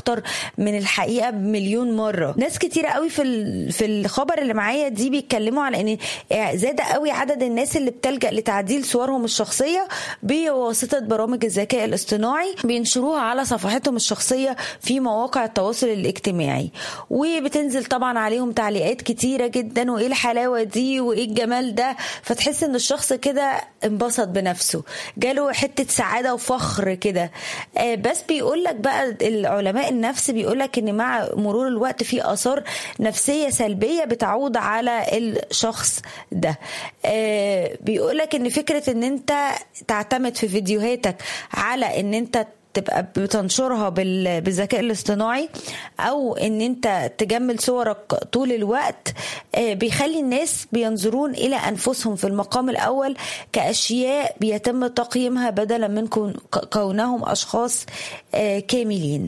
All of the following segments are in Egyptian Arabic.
اكتر من الحقيقه بمليون مره ناس كتيره قوي في ال- في الخبر اللي معايا دي بيتكلموا على ان زاد قوي عدد الناس اللي بتلجا لتعديل صورهم الشخصيه بواسطه برامج الذكاء الاصطناعي بينشروها على صفحتهم الشخصيه في مواقع التواصل الاجتماعي وبتنزل طبعا عليهم تعليقات كتيره جدا وايه الحلاوه دي وايه الجمال ده فتحس ان الشخص كده انبسط بنفسه جاله حته سعاده وفخر كده آه، بس بيقول لك بقى العلماء النفس بيقول لك ان مع مرور الوقت في اثار نفسيه سلبيه بتعود على الشخص ده بيقول لك ان فكره ان انت تعتمد في فيديوهاتك على ان انت تبقى بتنشرها بال- بالذكاء الاصطناعي او ان انت تجمل صورك طول الوقت آه، بيخلي الناس بينظرون الى انفسهم في المقام الاول كاشياء بيتم تقييمها بدلا من كون- ك- كونهم اشخاص آه، كاملين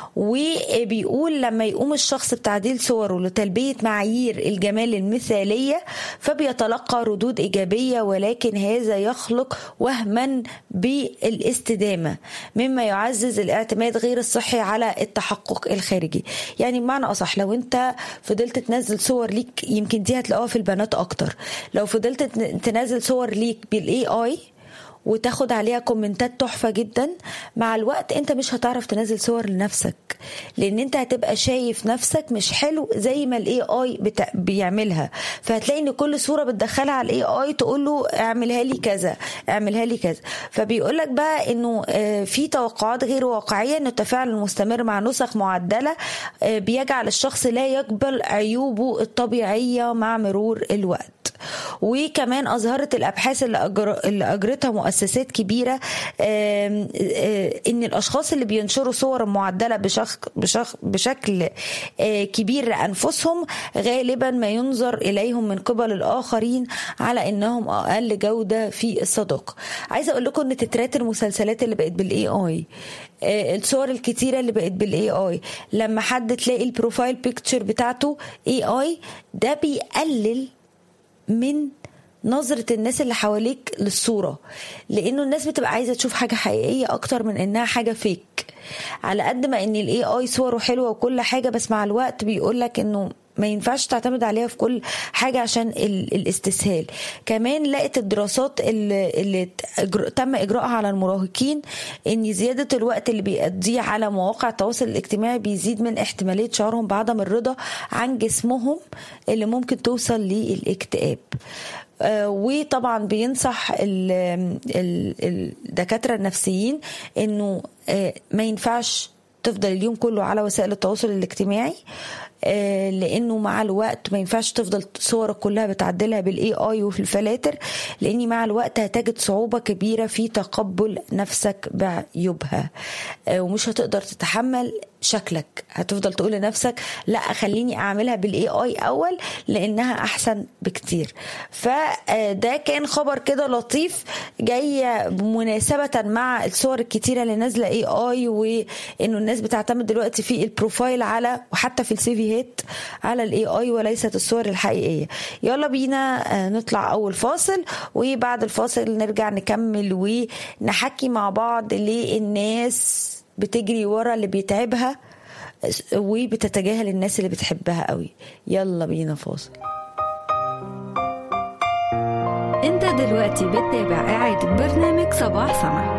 وبيقول لما يقوم الشخص بتعديل صوره لتلبيه معايير الجمال المثاليه فبيتلقى ردود ايجابيه ولكن هذا يخلق وهما بالاستدامه مما يعزز الاعتماد غير الصحي على التحقق الخارجي يعني بمعنى اصح لو انت فضلت تنزل صور ليك يمكن دي هتلاقوها في البنات اكتر لو فضلت تن- تنزل صور ليك بالاي اي وتاخد عليها كومنتات تحفة جدا مع الوقت انت مش هتعرف تنزل صور لنفسك لان انت هتبقى شايف نفسك مش حلو زي ما الاي اي بتا... بيعملها فهتلاقي ان كل صورة بتدخلها على الاي اي تقول له اعملها لي كذا اعملها لي كذا فبيقول لك بقى انه آه، في توقعات غير واقعية ان التفاعل المستمر مع نسخ معدلة آه، بيجعل الشخص لا يقبل عيوبه الطبيعية مع مرور الوقت وكمان اظهرت الابحاث اللي, أجر... اللي اجرتها مؤسسات كبيره آم، آه، ان الاشخاص اللي بينشروا صور معدله بشخ... بشخ... بشكل آه، كبير لانفسهم غالبا ما ينظر اليهم من قبل الاخرين على انهم اقل جوده في الصداقه عايزه اقول لكم ان تترات المسلسلات اللي بقت بالاي اي الصور الكتيره اللي بقت بالاي اي لما حد تلاقي البروفايل بيكتشر بتاعته اي اي ده بيقلل من نظرة الناس اللي حواليك للصورة لأنه الناس بتبقى عايزة تشوف حاجة حقيقية أكتر من إنها حاجة فيك على قد ما إن الاي اي صوره حلوة وكل حاجة بس مع الوقت بيقولك إنه ما ينفعش تعتمد عليها في كل حاجة عشان ال- الاستسهال كمان لقت الدراسات اللي, اللي تأجر- تم إجراءها على المراهقين إن زيادة الوقت اللي بيقضيه على مواقع التواصل الاجتماعي بيزيد من احتمالية شعورهم بعدم الرضا عن جسمهم اللي ممكن توصل للاكتئاب آه، وطبعا بينصح ال- ال- الدكاترة النفسيين انه آه، ما ينفعش تفضل اليوم كله على وسائل التواصل الاجتماعي آه، لانه مع الوقت ما ينفعش تفضل صورك كلها بتعدلها بالاي اي وفي الفلاتر لاني مع الوقت هتجد صعوبه كبيره في تقبل نفسك بعيوبها آه، ومش هتقدر تتحمل شكلك هتفضل تقول لنفسك لا خليني اعملها بالاي اي اول لانها احسن بكتير فده كان خبر كده لطيف جاي مناسبة مع الصور الكتيرة اللي نازلة اي اي وانه الناس بتعتمد دلوقتي في البروفايل على وحتى في السيفيهات على الاي اي وليست الصور الحقيقية يلا بينا آه، نطلع اول فاصل وبعد الفاصل نرجع نكمل ونحكي مع بعض ليه الناس بتجري ورا اللي بيتعبها وبتتجاهل الناس اللي بتحبها قوي يلا بينا فاصل انت دلوقتي بتتابع إعادة برنامج صباح سما